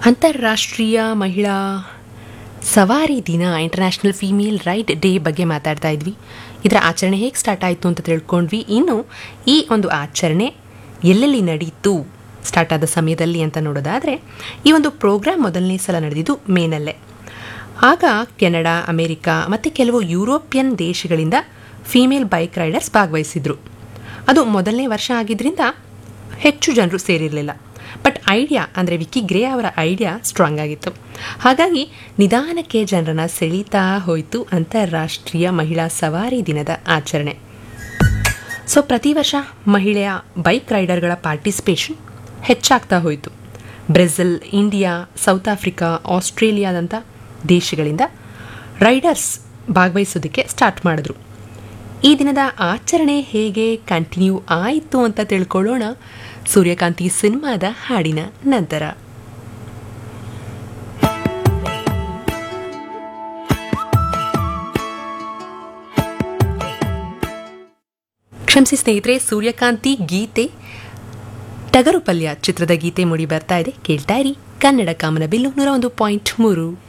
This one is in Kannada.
ಅಂತಾರಾಷ್ಟ್ರೀಯ ಮಹಿಳಾ ಸವಾರಿ ದಿನ ಇಂಟರ್ನ್ಯಾಷನಲ್ ಫೀಮೇಲ್ ರೈಟ್ ಡೇ ಬಗ್ಗೆ ಮಾತಾಡ್ತಾ ಇದ್ವಿ ಇದರ ಆಚರಣೆ ಹೇಗೆ ಸ್ಟಾರ್ಟ್ ಆಯಿತು ಅಂತ ತಿಳ್ಕೊಂಡ್ವಿ ಇನ್ನು ಈ ಒಂದು ಆಚರಣೆ ಎಲ್ಲೆಲ್ಲಿ ನಡೀತು ಸ್ಟಾರ್ಟ್ ಆದ ಸಮಯದಲ್ಲಿ ಅಂತ ನೋಡೋದಾದರೆ ಈ ಒಂದು ಪ್ರೋಗ್ರಾಮ್ ಮೊದಲನೇ ಸಲ ನಡೆದಿದ್ದು ಮೇನಲ್ಲೇ ಆಗ ಕೆನಡಾ ಅಮೆರಿಕ ಮತ್ತು ಕೆಲವು ಯುರೋಪಿಯನ್ ದೇಶಗಳಿಂದ ಫೀಮೇಲ್ ಬೈಕ್ ರೈಡರ್ಸ್ ಭಾಗವಹಿಸಿದ್ರು ಅದು ಮೊದಲನೇ ವರ್ಷ ಆಗಿದ್ದರಿಂದ ಹೆಚ್ಚು ಜನರು ಸೇರಿರಲಿಲ್ಲ ಬಟ್ ಐಡಿಯಾ ಅಂದರೆ ವಿಕ್ಕಿ ಗ್ರೇ ಅವರ ಐಡಿಯಾ ಸ್ಟ್ರಾಂಗ್ ಆಗಿತ್ತು ಹಾಗಾಗಿ ನಿಧಾನಕ್ಕೆ ಜನರನ್ನ ಸೆಳೀತಾ ಹೋಯಿತು ಅಂತಾರಾಷ್ಟ್ರೀಯ ಮಹಿಳಾ ಸವಾರಿ ದಿನದ ಆಚರಣೆ ಸೊ ಪ್ರತಿ ವರ್ಷ ಮಹಿಳೆಯ ಬೈಕ್ ರೈಡರ್ಗಳ ಪಾರ್ಟಿಸಿಪೇಷನ್ ಹೆಚ್ಚಾಗ್ತಾ ಹೋಯಿತು ಬ್ರೆಜಿಲ್ ಇಂಡಿಯಾ ಸೌತ್ ಆಫ್ರಿಕಾ ಆಸ್ಟ್ರೇಲಿಯಾದಂಥ ದೇಶಗಳಿಂದ ರೈಡರ್ಸ್ ಭಾಗವಹಿಸೋದಕ್ಕೆ ಸ್ಟಾರ್ಟ್ ಮಾಡಿದ್ರು ಈ ದಿನದ ಆಚರಣೆ ಹೇಗೆ ಕಂಟಿನ್ಯೂ ಆಯಿತು ಅಂತ ತಿಳ್ಕೊಳ್ಳೋಣ ಸೂರ್ಯಕಾಂತಿ ಸಿನಿಮಾದ ಹಾಡಿನ ನಂತರ ಕ್ಷಮಿಸಿ ಸ್ನೇಹಿತರೆ ಸೂರ್ಯಕಾಂತಿ ಗೀತೆ ಟಗರು ಪಲ್ಯ ಚಿತ್ರದ ಗೀತೆ ಮೂಡಿ ಬರ್ತಾ ಇದೆ ಕೇಳ್ತಾ ಇರಿ ಕನ್ನಡ ಕಾಮನ ಬಿಲ್ಲು ನೂರ ಒಂದು ಪಾಯಿಂಟ್ ಮೂರು